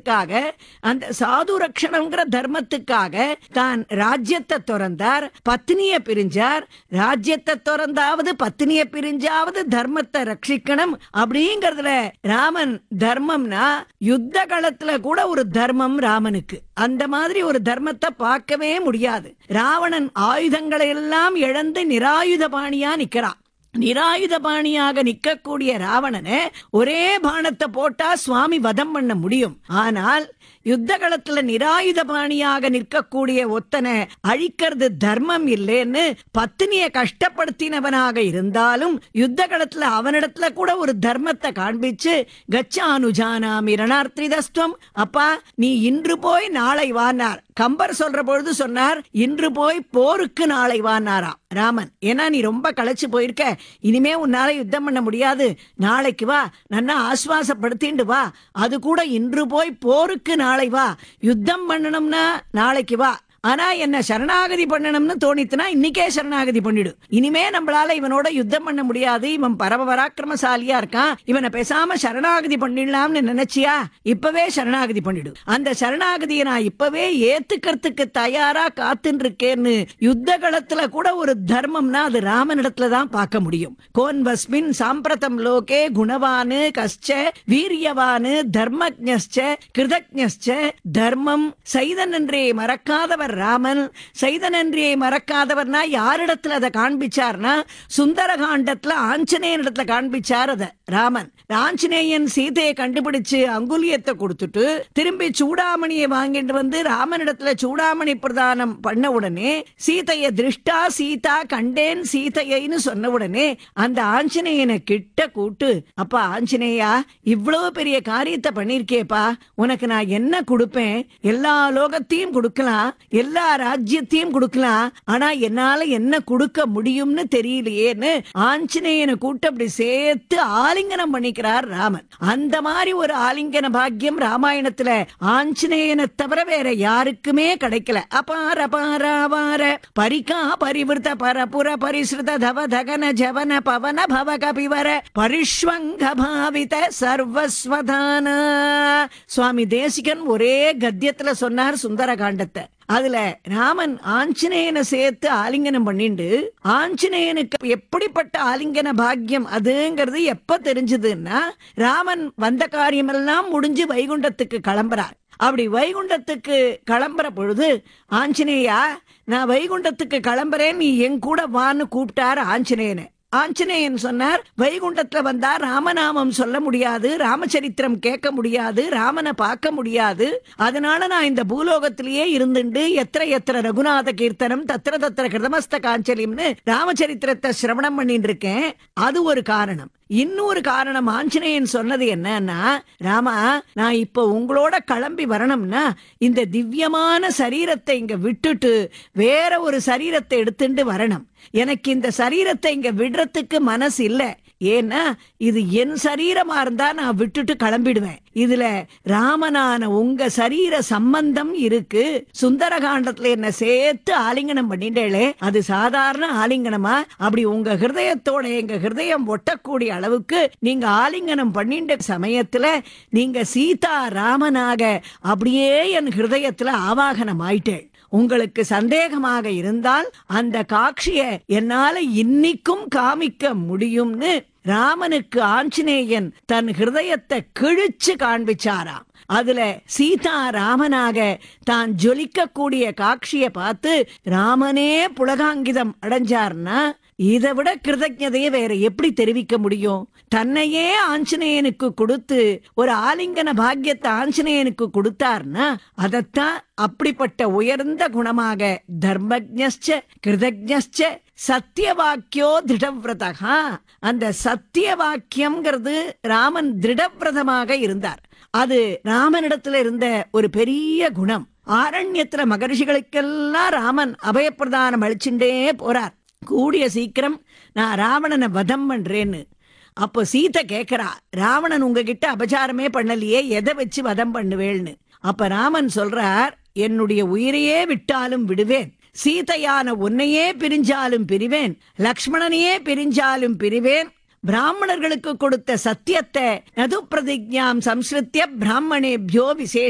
தர்மத்துக்காக அந்த சாது ரக்ஷணங்கிற தர்மத்துக்காக தான் ராஜ்யத்தை துறந்தார் பத்னிய பிரிஞ்சார் ராஜ்யத்தை துறந்தாவது பத்னிய பிரிஞ்சாவது தர்மத்தை ரட்சிக்கணும் அப்படிங்கறதுல ராமன் தர்மம்னா யுத்த காலத்துல கூட ஒரு தர்மம் ராமனுக்கு அந்த மாதிரி ஒரு தர்மத்தை பார்க்கவே முடியாது ராவணன் ஆயுதங்களை எல்லாம் இழந்து நிராயுதபாணியா நிக்கிறான் நிராயுதபாணியாக நிக்கக்கூடிய ராவணனை ஒரே பானத்தை போட்டா சுவாமி வதம் பண்ண முடியும் ஆனால் யுத்த களத்துல நிராயுதபாணியாக நிற்கக்கூடிய ஒத்தனை அழிக்கிறது தர்மம் இல்லைன்னு பத்தினிய கஷ்டப்படுத்தினவனாக இருந்தாலும் யுத்த களத்துல அவனிடத்துல கூட ஒரு தர்மத்தை காண்பிச்சு கச்சானுஜானாமி ரணார்த்திதஸ்துவம் அப்பா நீ இன்று போய் நாளை வானார் கம்பர் சொல்ற பொழுது சொன்னார் இன்று போய் போருக்கு நாளை வானாராம் ராமன் ஏன்னா நீ ரொம்ப களைச்சு போயிருக்க இனிமே உன்னால யுத்தம் பண்ண முடியாது நாளைக்கு வா நன்னா ஆஸ்வாசப்படுத்திண்டு வா அது கூட இன்று போய் போருக்கு நாளை வா யுத்தம் பண்ணணும்னா நாளைக்கு வா ஆனா என்ன சரணாகதி பண்ணணும்னு தோணித்துனா இன்னைக்கே சரணாகதி பண்ணிடு இனிமே நம்மளால இவனோட யுத்தம் பண்ண முடியாது இவன் பரம பராக்கிரமசாலியா இருக்கான் இவனை பேசாம சரணாகதி பண்ணிடலாம்னு நினைச்சியா இப்பவே சரணாகதி பண்ணிடு அந்த சரணாகதியை நான் இப்பவே ஏத்துக்கிறதுக்கு தயாரா காத்துன்னு இருக்கேன்னு யுத்த களத்துல கூட ஒரு தர்மம்னா அது ராமனிடத்துல தான் பார்க்க முடியும் கோன்வஸ்மின் சாம்பிரதம் லோகே குணவானு கஷ்ட வீரியவானு தர்மஜ்ஞஸ்ச கிருதஜ்ஞஸ்ச தர்மம் சைதனன்றே மறக்காதவர் ராமன் சைதனன்றியை மறக்காதவர்னா யாரிடத்துல அதை காண்பிச்சார்னா சுந்தரகாண்டத்துல ஆஞ்சநேயனிடத்துல காண்பிச்சார் அத ராமன் ஆஞ்சநேயன் சீதையை கண்டுபிடிச்சு அங்குலியத்தை கொடுத்துட்டு திரும்பி சூடாமணியை வாங்கிட்டு வந்து ராமனிடத்துல சூடாமணி பிரதானம் பண்ண உடனே சீதைய திருஷ்டா சீதா கண்டேன் சீதையைன்னு சொன்ன உடனே அந்த ஆஞ்சநேயனை கிட்ட கூட்டு அப்பா ஆஞ்சநேயா இவ்வளவு பெரிய காரியத்தை பண்ணிருக்கேப்பா உனக்கு நான் என்ன கொடுப்பேன் எல்லா லோகத்தையும் கொடுக்கலாம் எல்லா ராஜ்யத்தையும் கொடுக்கலாம் ஆனா என்னால என்ன கொடுக்க முடியும்னு தெரியலையேன்னு ஆஞ்சநேயனை கூட்டு அப்படி சேர்த்து ஆலிங்கனம் பண்ணிக்கிறார் ராமன் அந்த மாதிரி ஒரு ஆலிங்கன பாக்கியம் ராமாயணத்துல ஆஞ்சநேயனை தவிர வேற யாருக்குமே கிடைக்கல அபார பாராவார பரிகா பரிவிருத்த பரபுர பரிசுத தவ தகன ஜவன பவன பவ கபிவர பரிஷ்வங்க பாவித சர்வஸ்வதான சுவாமி தேசிகன் ஒரே கத்தியத்துல சொன்னார் சுந்தர காண்டத்தை அதுல ராமன் ஆஞ்சநேயனை சேர்த்து ஆலிங்கனம் பண்ணிண்டு ஆஞ்சநேயனுக்கு எப்படிப்பட்ட ஆலிங்கன பாக்கியம் அதுங்கிறது எப்ப தெரிஞ்சதுன்னா ராமன் வந்த காரியமெல்லாம் முடிஞ்சு வைகுண்டத்துக்கு கிளம்புறார் அப்படி வைகுண்டத்துக்கு கிளம்புற பொழுது ஆஞ்சநேயா நான் வைகுண்டத்துக்கு கிளம்புறேன் நீ என் கூட வான்னு கூப்பிட்டார் ஆஞ்சநேயனை ஆஞ்சநேயன் சொன்னார் வைகுண்டத்துல வந்தா ராமநாமம் சொல்ல முடியாது ராமச்சரித்திரம் கேட்க முடியாது ராமனை பார்க்க முடியாது அதனால நான் இந்த பூலோகத்திலேயே இருந்துண்டு எத்திர எத்திர ரகுநாத கீர்த்தனம் தத்திர தத்திர கிருதமஸ்த காஞ்சலியம்னு ராமச்சரித்திரத்தை சிரவணம் பண்ணிட்டு இருக்கேன் அது ஒரு காரணம் இன்னொரு காரணம் ஆஞ்சநேயன் சொன்னது என்னன்னா ராமா நான் இப்ப உங்களோட கிளம்பி வரணும்னா இந்த திவ்யமான சரீரத்தை இங்க விட்டுட்டு வேற ஒரு சரீரத்தை எடுத்துட்டு வரணும் எனக்கு இந்த சரீரத்தை இங்க விடுறதுக்கு மனசு இல்ல ஏன்னா இது என் சரீரமா இருந்தா நான் விட்டுட்டு கிளம்பிடுவேன் இதுல ராமனான உங்க சரீர சம்பந்தம் இருக்கு சுந்தரகாண்டத்துல என்ன சேர்த்து ஆலிங்கனம் பண்ணிட்டேளே அது சாதாரண ஆலிங்கனமா அப்படி உங்க ஹிருதயத்தோட எங்க ஹிருதயம் ஒட்டக்கூடிய அளவுக்கு நீங்க ஆலிங்கனம் பண்ணிட்ட சமயத்துல நீங்க சீதா ராமனாக அப்படியே என் ஹிருதயத்துல ஆவாகனம் ஆயிட்டேள் உங்களுக்கு சந்தேகமாக இருந்தால் அந்த காட்சிய என்னால இன்னிக்கும் காமிக்க முடியும்னு ராமனுக்கு ஆஞ்சநேயன் தன் ஹிருதயத்தை கிழிச்சு காண்பிச்சாராம் அதுல சீதா ராமனாக தான் ஜொலிக்கக்கூடிய காட்சிய பார்த்து ராமனே புலகாங்கிதம் அடைஞ்சார்னா இதை விட கிருதஜதையை வேற எப்படி தெரிவிக்க முடியும் தன்னையே ஆஞ்சநேயனுக்கு கொடுத்து ஒரு ஆலிங்கன பாக்கியத்தை ஆஞ்சநேயனுக்கு கொடுத்தார்னா அதத்தான் அப்படிப்பட்ட உயர்ந்த குணமாக தர்மஜ்ஞ கிருதஜ்ஞ சத்தியவாக்கியோ திருடவிரதகா அந்த சத்திய வாக்கியம்ங்கிறது ராமன் திருடவிரதமாக இருந்தார் அது ராமனிடத்துல இருந்த ஒரு பெரிய குணம் ஆரண்யத்துல மகரிஷிகளுக்கெல்லாம் ராமன் அபயப்பிரதானம் அளிச்சுட்டே போறார் கூடிய சீக்கிரம் நான் ராவணனை வதம் பண்றேன்னு அப்போ சீதை கேக்குறா ராவணன் உங்ககிட்ட அபச்சாரமே பண்ணலையே எதை வச்சு வதம் பண்ணுவேள்னு அப்ப ராமன் சொல்றார் என்னுடைய உயிரையே விட்டாலும் விடுவேன் சீதையான உன்னையே பிரிஞ்சாலும் பிரிவேன் லக்ஷ்மணனையே பிரிஞ்சாலும் பிரிவேன் பிராமணர்களுக்கு கொடுத்த சத்தியத்தை நது பிரதிஜாம் சம்ஸ்கிருத்திய பிராமணேபியோ விசேஷ